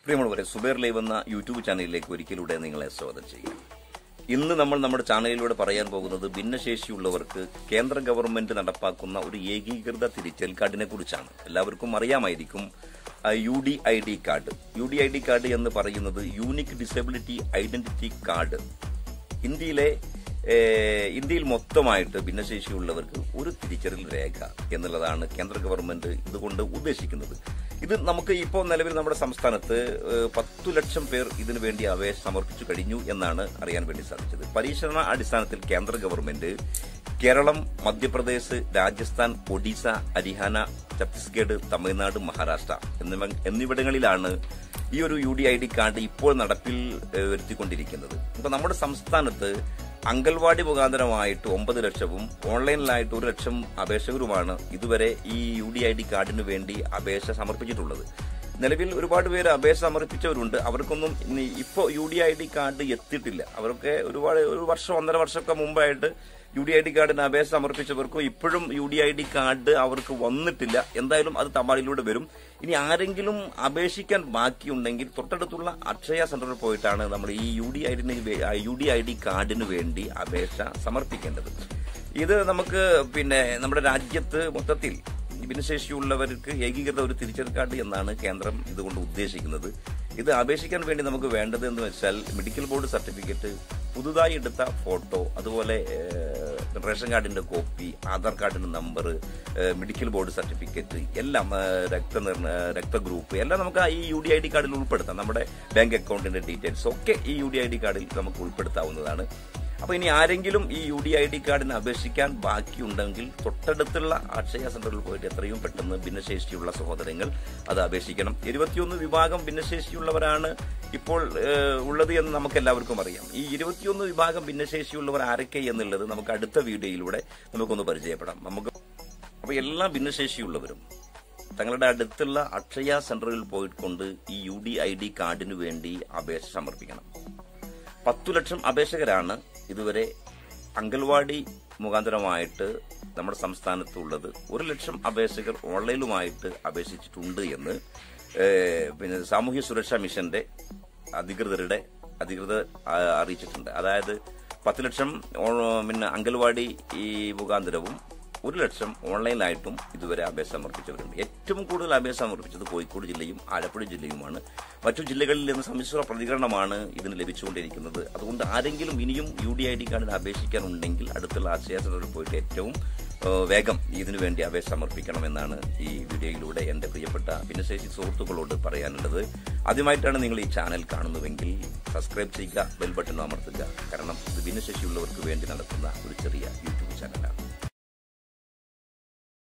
പ്രിയമുള്ളവരെ സുബേർ ലൈവ് എന്ന യൂട്യൂബ് ചാനലിലേക്ക് ഒരിക്കലൂടെ നിങ്ങളെ സ്വാഗതം ചെയ്യും ഇന്ന് നമ്മൾ നമ്മുടെ ചാനലിലൂടെ പറയാൻ പോകുന്നത് ഭിന്നശേഷിയുള്ളവർക്ക് കേന്ദ്ര ഗവൺമെന്റ് നടപ്പാക്കുന്ന ഒരു ഏകീകൃത തിരിച്ചൽ കാർഡിനെ കുറിച്ചാണ് എല്ലാവർക്കും അറിയാമായിരിക്കും U D I D card U D I D card എന്ന് പറയുന്നത് യൂണിക് ഡിസബിലിറ്റി ഐഡന്റിറ്റി കാർഡ് ഇന്ത്യയിലെ ഏഹ്, ഇന്ത്യയിൽ മൊത്തമായിട്ട് ഭിന്നശേഷിയുള്ളവർക്ക് ഒരു തിരിച്ചറിയൽ രേഖ എന്നുള്ളതാണ് കേന്ദ്ര ഗവൺമെന്റ് ഇതുകൊണ്ട് ഉദ്ദേശിക്കുന്നത് ഇത് നമുക്ക് ഇപ്പോൾ നിലവിൽ നമ്മുടെ സംസ്ഥാനത്ത് ഏഹ്, പത്തു ലക്ഷം പേർ ഇതിനു വേണ്ടി അപേക്ഷ സമർപ്പിച്ചു കഴിഞ്ഞു എന്നാണ് അറിയാൻ വേണ്ടി സാധിച്ചത് പരീക്ഷണ അടിസ്ഥാനത്തിൽ കേന്ദ്ര ഗവൺമെന്റ് കേരളം മധ്യപ്രദേശ് രാജസ്ഥാൻ ഒഡീസ ഹരിയാന ഛത്തീസ്ഗഡ് തമിഴ്നാട് മഹാരാഷ്ട്ര എന്നിവ എന്നിവിടങ്ങളിലാണ് ഈ ഒരു U D I D card ഇപ്പോൾ നടപ്പിൽ ഏഹ്, വരുത്തിക്കൊണ്ടിരിക്കുന്നത് അപ്പൊ നമ്മുടെ സംസ്ഥാനത്ത് അംഗൻവാടി മുഖാന്തരമായിട്ട് ഒമ്പത് ലക്ഷവും ഓൺലൈനിലായിട്ട് ഒരു ലക്ഷം അപേക്ഷകരുമാണ് ഇതുവരെ ഈ യു ഡി ഐ ഡി കാർഡിന് വേണ്ടി അപേക്ഷ സമർപ്പിച്ചിട്ടുള്ളത് നിലവിൽ ഒരുപാട് പേര് അപേക്ഷ സമർപ്പിച്ചവരുണ്ട് അവർക്കൊന്നും ഇനി ഇപ്പോൾ U D I D card എത്തിയിട്ടില്ല അവരൊക്കെ ഒരുപാട് ഒരു വർഷം ഒന്നര വർഷമൊക്കെ മുമ്പായിട്ട് യു ഡി ഐ ഡി കാർഡിന് അപേക്ഷ സമർപ്പിച്ചവർക്കും ഇപ്പോഴും U D I D card അവർക്ക് വന്നിട്ടില്ല എന്തായാലും അത് തപാലിലൂടെ വരും ഇനി ആരെങ്കിലും അപേക്ഷിക്കാൻ ബാക്കിയുണ്ടെങ്കിൽ തൊട്ടടുത്തുള്ള അക്ഷയ സെന്ററിൽ പോയിട്ടാണ് നമ്മൾ ഈ U D I D U D I D കാർഡിന് വേണ്ടി അപേക്ഷ സമർപ്പിക്കേണ്ടത് ഇത് നമുക്ക് പിന്നെ നമ്മുടെ രാജ്യത്ത് മൊത്തത്തിൽ ഭിന്നശേഷിയുള്ളവർക്ക് ഏകീകൃത ഒരു തിരിച്ചറിയൽ കാർഡ് എന്നാണ് കേന്ദ്രം ഇതുകൊണ്ട് ഉദ്ദേശിക്കുന്നത് ഇത് അപേക്ഷിക്കാൻ വേണ്ടി നമുക്ക് വേണ്ടത് എന്ന് വെച്ചാൽ മെഡിക്കൽ ബോർഡ് സർട്ടിഫിക്കറ്റ് പുതുതായി എടുത്ത ഫോട്ടോ അതുപോലെ ഏഹ്, റേഷൻ കാർഡിന്റെ കോപ്പി ആധാർ കാർഡിന്റെ നമ്പർ മെഡിക്കൽ ബോർഡ് സർട്ടിഫിക്കറ്റ് എല്ലാം ഏഹ്, രക്തനിർണ രക്തഗ്രൂപ്പ് എല്ലാം നമുക്ക് ഈ യു ഡി ഐ ഡി കാർഡിൽ ഉൾപ്പെടുത്താം നമ്മുടെ ബാങ്ക് അക്കൗണ്ടിന്റെ ഡീറ്റെയിൽസ് ഒക്കെ ഈ യു ഡി ഐ ഡി കാർഡിൽ നമുക്ക് ഉൾപ്പെടുത്താവുന്നതാണ് അപ്പൊ ഇനി ആരെങ്കിലും ഈ യു ഡി ഐ ഡി കാർഡിന് അപേക്ഷിക്കാൻ ബാക്കിയുണ്ടെങ്കിൽ തൊട്ടടുത്തുള്ള അക്ഷയ സെന്ററിൽ പോയിട്ട് എത്രയും പെട്ടെന്ന് ഭിന്നശേഷിയുള്ള സഹോദരങ്ങൾ അത് അപേക്ഷിക്കണം ഇരുപത്തിയൊന്ന് വിഭാഗം ഭിന്നശേഷിയുള്ളവരാണ് ഇപ്പോൾ ഏഹ്, ഉള്ളത് എന്ന് നമുക്ക് എല്ലാവർക്കും അറിയാം ഈ ഇരുപത്തിയൊന്ന് വിഭാഗം ഭിന്നശേഷിയുള്ളവർ ആരൊക്കെ എന്നുള്ളത് നമുക്ക് അടുത്ത വീഡിയോയിലൂടെ നമുക്കൊന്ന് പരിചയപ്പെടാം നമുക്ക് അപ്പൊ എല്ലാ ഭിന്നശേഷിയുള്ളവരും തങ്ങളുടെ അടുത്തുള്ള അക്ഷയ സെന്ററിൽ പോയിക്കൊണ്ട് ഈ യു ഡി ഐ ഡി കാർഡിന് വേണ്ടി അപേക്ഷ സമർപ്പിക്കണം പത്തു ലക്ഷം അപേക്ഷകരാണ് ഇതുവരെ അംഗൻവാടി മുഖാന്തരമായിട്ട് നമ്മുടെ സംസ്ഥാനത്തുള്ളത് ഒരു ലക്ഷം അപേക്ഷകർ ഓൺലൈനുമായിട്ട് അപേക്ഷിച്ചിട്ടുണ്ട് എന്ന് ഏഹ്, പിന്നെ സാമൂഹ്യ സുരക്ഷാ മിഷന്റെ അധികൃതരുടെ അധികൃതർ ആ, അറിയിച്ചിട്ടുണ്ട് അതായത് പത്ത് ലക്ഷം ഓ- പിന്നെ അംഗൻവാടി ഈ മുഖാന്തരവും ഒരു ലക്ഷം ഓൺലൈനായിട്ടും ഇതുവരെ അപേക്ഷ സമർപ്പിച്ചവരുണ്ട് ഏറ്റവും കൂടുതൽ അപേക്ഷ സമർപ്പിച്ചത് കോഴിക്കോട് ജില്ലയും ആലപ്പുഴ ജില്ലയുമാണ് മറ്റു ജില്ലകളിൽ നിന്ന് സമ്മിശ്ര പ്രതികരണമാണ് ഇതിന് ലഭിച്ചുകൊണ്ടിരിക്കുന്നത് അതുകൊണ്ട് ആരെങ്കിലും ഇനിയും യു ഡി ഐ ഡി കാർഡിന് അപേക്ഷിക്കാനുണ്ടെങ്കിൽ അടുത്തുള്ള ആശയ സെന്ററിൽ പോയിട്ട് ഏറ്റവും ഏഹ്, വേഗം ഇതിനു വേണ്ടി അപേക്ഷ സമർപ്പിക്കണമെന്നാണ് ഈ വീഡിയോയിലൂടെ എന്റെ പ്രിയപ്പെട്ട ഭിന്നശേഷി സുഹൃത്തുക്കളോട് പറയാനുള്ളത് ആദ്യമായിട്ടാണ് നിങ്ങൾ ഈ ചാനൽ കാണുന്നുവെങ്കിൽ സബ്സ്ക്രൈബ് ചെയ്യുക ബെൽ ബട്ടൺ അമർത്തുക കാരണം ഇത് ഭിന്നശേഷിയുള്ളവർക്ക് വേണ്ടി നടത്തുന്ന ഒരു ചെറിയ യൂട്യൂബ് ചാനലാണ്